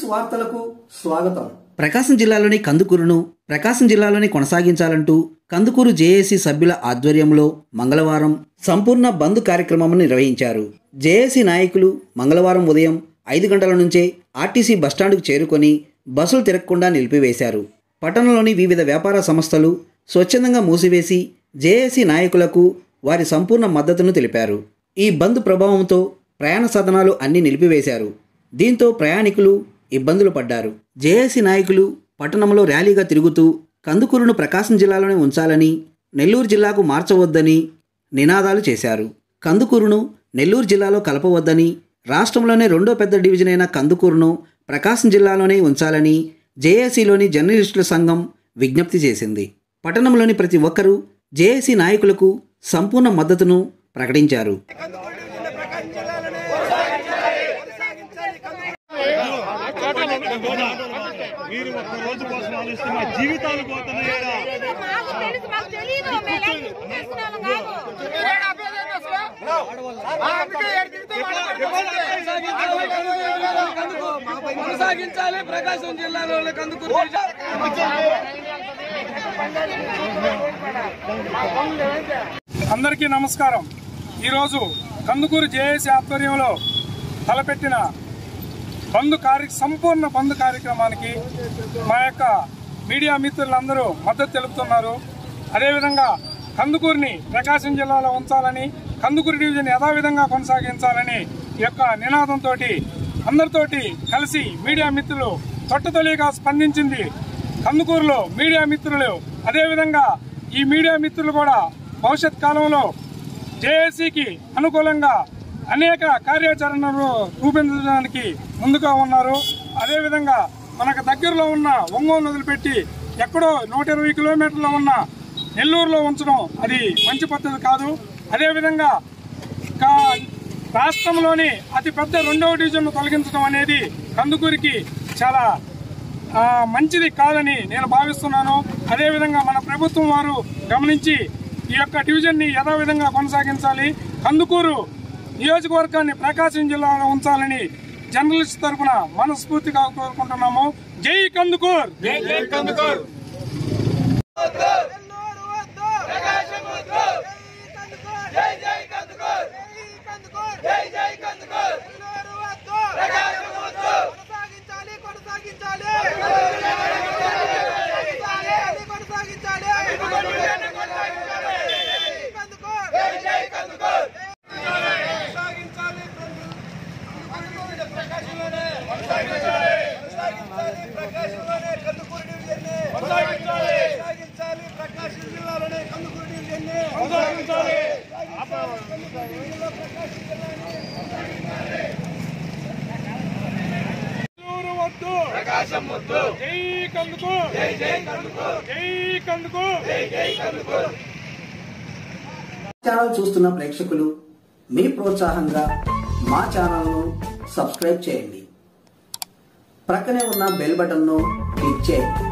వార్తలకు స్వాగతం ప్రకాశం జిల్లాలోని కందుకూరును ప్రకాశం జిల్లాలోని కొనసాగించాలంటూ కందుకూరు జేఏసీ సభ్యుల ఆధ్వర్యంలో మంగళవారం సంపూర్ణ బంద్ కార్యక్రమం నిర్వహించారు జేఏసీ నాయకులు మంగళవారం ఉదయం ఐదు గంటల నుంచే ఆర్టీసీ బస్టాండ్కు చేరుకొని బస్సులు తిరగకుండా నిలిపివేశారు పట్టణంలోని వివిధ వ్యాపార సంస్థలు స్వచ్ఛందంగా మూసివేసి జేఏసీ నాయకులకు వారి సంపూర్ణ మద్దతును తెలిపారు ఈ బంద్ ప్రభావంతో ప్రయాణ సాధనాలు అన్నీ నిలిపివేశారు దీంతో ప్రయాణికులు ఇబ్బందులు పడ్డారు జేఏసీ నాయకులు పట్టణంలో ర్యాలీగా తిరుగుతూ కందుకూరును ప్రకాశం జిల్లాలోనే ఉంచాలని నెల్లూరు జిల్లాకు మార్చవద్దని నినాదాలు చేశారు కందుకూరును నెల్లూరు జిల్లాలో కలపవద్దని రాష్ట్రంలోనే రెండో పెద్ద డివిజన్ అయిన కందుకూరును ప్రకాశం జిల్లాలోనే ఉంచాలని జేఏసీలోని జర్నలిస్టుల సంఘం విజ్ఞప్తి చేసింది పట్టణంలోని ప్రతి ఒక్కరూ జేఏసీ నాయకులకు సంపూర్ణ మద్దతును ప్రకటించారు మీరు ఒక్క రోజు కోసం ఆలోచిస్తే మా జీవితాలు పోతున్నాయి ఈడ. మాకు తెలుసు మాకు తెలియదు మేము ఎలక్షన్ చేసిన వాళ్ళం కాదు కొనసాగించాలి ప్రకాశం జిల్లాలో కందుకూరు అందరికీ నమస్కారం ఈరోజు కందుకూరు జేఏసీ ఆధ్వర్యంలో తలపెట్టిన బంద్ కార్య సంపూర్ణ బంద్ కార్యక్రమానికి మా యొక్క మీడియా మిత్రులందరూ మద్దతు తెలుపుతున్నారు అదేవిధంగా కందుకూరుని ప్రకాశం జిల్లాలో ఉంచాలని కందుకూరు డివిజన్ యథావిధంగా కొనసాగించాలని ఈ యొక్క నినాదంతో అందరితోటి కలిసి మీడియా మిత్రులు తొట్టతొలిగా స్పందించింది కందుకూరులో మీడియా మిత్రులు అదేవిధంగా ఈ మీడియా మిత్రులు కూడా భవిష్యత్ కాలంలో జేఏసీకి అనుకూలంగా అనేక కార్యాచరణలు రూపొందించడానికి ముందుగా ఉన్నారు అదేవిధంగా మనకు దగ్గరలో ఉన్న ఒంగోలు వదిలిపెట్టి ఎక్కడో నూట ఇరవై కిలోమీటర్లో ఉన్న నెల్లూరులో ఉంచడం అది మంచి పద్ధతి కాదు అదేవిధంగా కా- రాష్ట్రంలోని అతి పెద్ద రెండవ డివిజన్ తొలగించడం అనేది కందుకూరికి చాలా ఆ, మంచిది కాదని నేను భావిస్తున్నాను అదేవిధంగా మన ప్రభుత్వం వారు గమనించి ఈ యొక్క డివిజన్ని యథావిధంగా కొనసాగించాలి కందుకూరు నియోజకవర్గాన్ని ప్రకాశం జిల్లాలో ఉంచాలని జర్నలిస్ట్ తరఫున మనస్ఫూర్తిగా కోరుకుంటున్నాము జై కందుకూర్ జై జై కందుకూర్ నెల్లూరు వద్దు ప్రకాశం వద్దు జై కందుకూర్ జై జై కందుకూర్ జై కందుకూర్ జై జై కందుకూర్ ఛానల్ చూస్తున్న ప్రేక్షకులు మీ ప్రోత్సాహంగా మా ఛానల్ను సబ్స్క్రైబ్ చేయండి ప్రక్కనే ఉన్న బెల్ బటన్ను క్లిక్ చేయండి